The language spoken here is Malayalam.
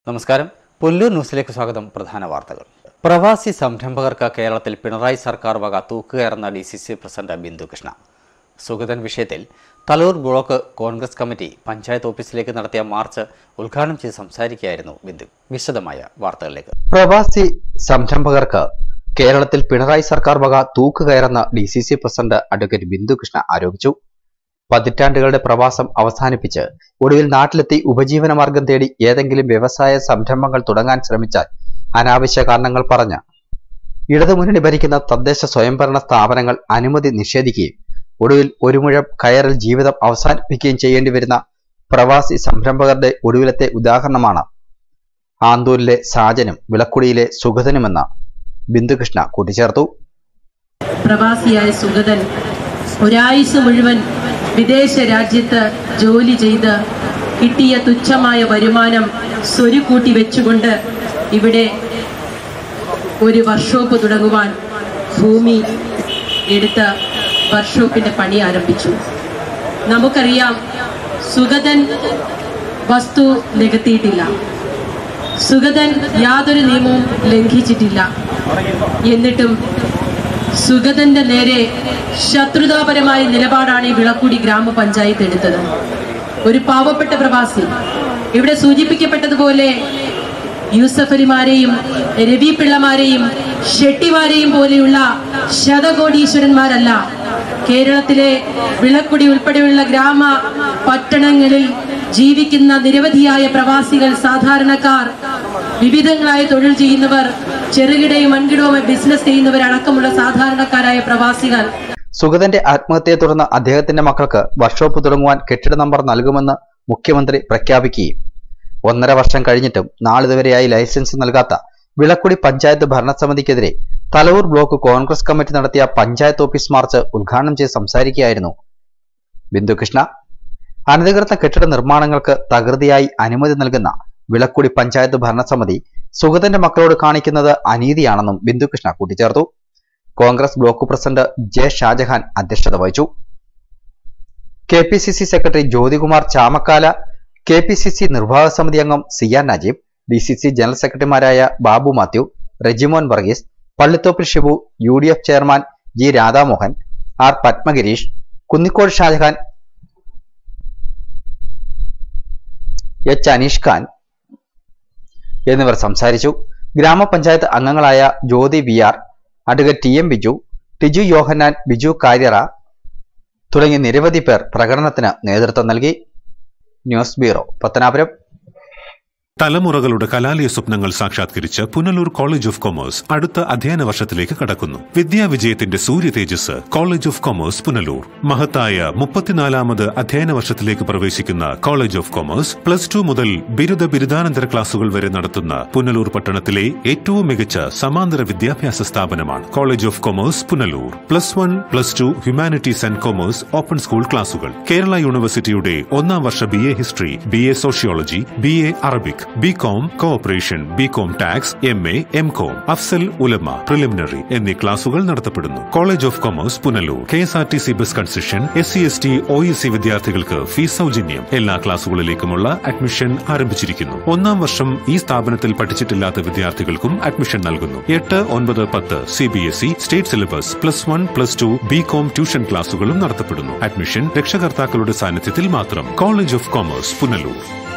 നമസ്കാരം പുല്ലൂർ ന്യൂസിലേക്ക് സ്വാഗതം പ്രധാന വാർത്തകൾ പ്രവാസി സംരംഭകർക്ക് കേരളത്തിൽ പിണറായി സർക്കാർ വക തൂക്കുകയറുന്ന D C C president Bindu Krishna Sugathan വിഷയത്തിൽ Thaloor block Congress committee panchayat ഓഫീസിലേക്ക് നടത്തിയ മാർച്ച് ഉദ്ഘാടനം ചെയ്ത് സംസാരിക്കുകയായിരുന്നു ബിന്ദു വിശദമായ വാർത്തകളിലേക്ക് പ്രവാസി സംരംഭകർക്ക് കേരളത്തിൽ പിണറായി സർക്കാർ വക തൂക്കുകയറുന്ന D C C president advocate Bindu Krishna ആരോപിച്ചു പതിറ്റാണ്ടുകളുടെ പ്രവാസം അവസാനിപ്പിച്ച് ഒടുവിൽ നാട്ടിലെത്തി ഉപജീവനമാർഗം തേടി ഏതെങ്കിലും വ്യവസായ സംരംഭങ്ങൾ തുടങ്ങാൻ ശ്രമിച്ചാൽ അനാവശ്യ കാരണങ്ങൾ പറഞ്ഞ് ഇടതുമുന്നണി ഭരിക്കുന്ന തദ്ദേശ സ്വയംഭരണ സ്ഥാപനങ്ങൾ അനുമതി നിഷേധിക്കുകയും ഒടുവിൽ ഒരു മുഴം കയറിൽ ജീവിതം അവസാനിപ്പിക്കുകയും ചെയ്യേണ്ടി വരുന്ന പ്രവാസി സംരംഭകരുടെ ഒടുവിലത്തെ ഉദാഹരണമാണ് ആന്തൂരിലെ സാജനും വിളക്കുടിയിലെ സുഗതനുമെന്ന് ബിന്ദുകൃഷ്ണ കൂട്ടിച്ചേർത്തു പ്രവാസിയായ സുഗതൻ ഒരായുസ് മുഴുവൻ വിദേശ രാജ്യത്ത് ജോലി ചെയ്ത് കിട്ടിയ തുച്ഛമായ വരുമാനം സ്വരുക്കൂട്ടി വെച്ചുകൊണ്ട് ഇവിടെ ഒരു വർക്ക്ഷോപ്പ് തുടങ്ങുവാൻ ഭൂമി എടുത്ത് വർക്ക്ഷോപ്പിന്റെ പണി ആരംഭിച്ചു നമുക്കറിയാം സുഗതൻ വസ്തു നികത്തിയിട്ടില്ല സുഗതൻ യാതൊരു നിയമവും ലംഘിച്ചിട്ടില്ല എന്നിട്ടും സുഗതന്റെ നേരെ ശത്രുതാപരമായ നിലപാടാണ് ഈ വിളക്കുടി ഗ്രാമപഞ്ചായത്ത് എടുത്തത് ഒരു പാവപ്പെട്ട പ്രവാസി ഇവിടെ സൂചിപ്പിക്കപ്പെട്ടതുപോലെ യൂസഫലിമാരെയും രവി പിള്ളമാരെയും ഷെട്ടിമാരെയും പോലെയുള്ള ശതകോടീശ്വരന്മാരല്ല കേരളത്തിലെ വിളക്കുടി ഉൾപ്പെടെയുള്ള ഗ്രാമ പട്ടണങ്ങളിൽ ജീവിക്കുന്ന നിരവധിയായ പ്രവാസികൾ സാധാരണക്കാർ വിവിധങ്ങളായ തൊഴിൽ ചെയ്യുന്നവർ ചെറുകിടയും വൻകിടവും ബിസിനസ് ചെയ്യുന്നവരടക്കമുള്ള സാധാരണക്കാരായ പ്രവാസികൾ സുഗതന്റെ ആത്മഹത്യയെ തുടർന്ന് അദ്ദേഹത്തിന്റെ മക്കൾക്ക് വർക്ക്ഷോപ്പ് തുടങ്ങുവാൻ കെട്ടിട നമ്പർ നൽകുമെന്ന് മുഖ്യമന്ത്രി പ്രഖ്യാപിക്കുകയും ഒന്നര വർഷം കഴിഞ്ഞിട്ടും നാളിതുവരെയായി ലൈസൻസ് നൽകാത്ത വിളക്കുടി പഞ്ചായത്ത് ഭരണസമിതിക്കെതിരെ തലവൂർ ബ്ലോക്ക് കോൺഗ്രസ് കമ്മിറ്റി നടത്തിയ പഞ്ചായത്ത് ഓഫീസ് മാർച്ച് ഉദ്ഘാടനം ചെയ്ത് സംസാരിക്കുകയായിരുന്നു ബിന്ദുകൃഷ്ണ അനധികൃത കെട്ടിട നിർമ്മാണങ്ങൾക്ക് തകൃതിയായി അനുമതി നൽകുന്ന വിളക്കുടി പഞ്ചായത്ത് ഭരണസമിതി സുഗതന്റെ മക്കളോട് കാണിക്കുന്നത് അനീതിയാണെന്നും ബിന്ദുകൃഷ്ണ കൂട്ടിച്ചേർത്തു Congress block president J Shajahan അധ്യക്ഷത വഹിച്ചു K P C C secretary Jyothikumar Chamakkala K P C C നിർവാഹക സമിതി അംഗം Siyan Najeeb D C C general സെക്രട്ടറിമാരായ Babu Mathew Rejimon Varghese Pallithoppil Shibu U D F chairman G Radhamohan R Padmagirish Kunnicode Shajahan H Aneesh Khan എന്നിവർ സംസാരിച്ചു ഗ്രാമപഞ്ചായത്ത് അംഗങ്ങളായ Jyothi V R advocate T M Biju Tiju Yohannan Biju Karyara തുടങ്ങി നിരവധി പേർ പ്രകടനത്തിന് നേതൃത്വം നൽകി ന്യൂസ് ബ്യൂറോ പത്തനാപുരം തലമുറകളുടെ കലാലയ സ്വപ്നങ്ങൾ സാക്ഷാത്കരിച്ച് പുനലൂർ കോളേജ് ഓഫ് കൊമേഴ്സ് അടുത്ത അധ്യയന വർഷത്തിലേക്ക് കടക്കുന്നു വിദ്യാവിജയത്തിന്റെ സൂര്യ തേജസ് കോളേജ് ഓഫ് കൊമേഴ്സ് പുനലൂർ മഹത്തായ മുപ്പത്തിനാലാമത് അധ്യയന വർഷത്തിലേക്ക് പ്രവേശിക്കുന്ന college of commerce plus two മുതൽ ബിരുദ ബിരുദാനന്തര ക്ലാസുകൾ വരെ നടത്തുന്ന പുനലൂർ പട്ടണത്തിലെ ഏറ്റവും മികച്ച സമാന്തര വിദ്യാഭ്യാസ സ്ഥാപനമാണ് college of commerce Punalur plus one plus two humanities and commerce open school ക്ലാസുകൾ കേരള യൂണിവേഴ്സിറ്റിയുടെ ഒന്നാം വർഷ B A history B A sociology B A Arabic B Com cooperation B Com tax M A M Com അഫ്സൽ ഉലമ പ്രിലിമിനറി എന്നീ ക്ലാസുകൾ നടത്തപ്പെടുന്നു college of commerce Punalur K S R T C bus concession S C S T O E C വിദ്യാർത്ഥികൾക്ക് ഫീസ് സൗജന്യം എല്ലാ ക്ലാസുകളിലേക്കുമുള്ള അഡ്മിഷൻ ആരംഭിച്ചിരിക്കുന്നു ഒന്നാം വർഷം ഈ സ്ഥാപനത്തിൽ പഠിച്ചിട്ടില്ലാത്ത വിദ്യാർത്ഥികൾക്കും അഡ്മിഷൻ നൽകുന്നു എട്ട് ഒൻപത് പത്ത് C B S E state syllabus plus one plus two B Com tuition ക്ലാസുകളും നടത്തപ്പെടുന്നു അഡ്മിഷൻ രക്ഷകർത്താക്കളുടെ സാന്നിധ്യത്തിൽ മാത്രം കോളേജ് ഓഫ് കൊമേഴ്സ് പുനലൂർ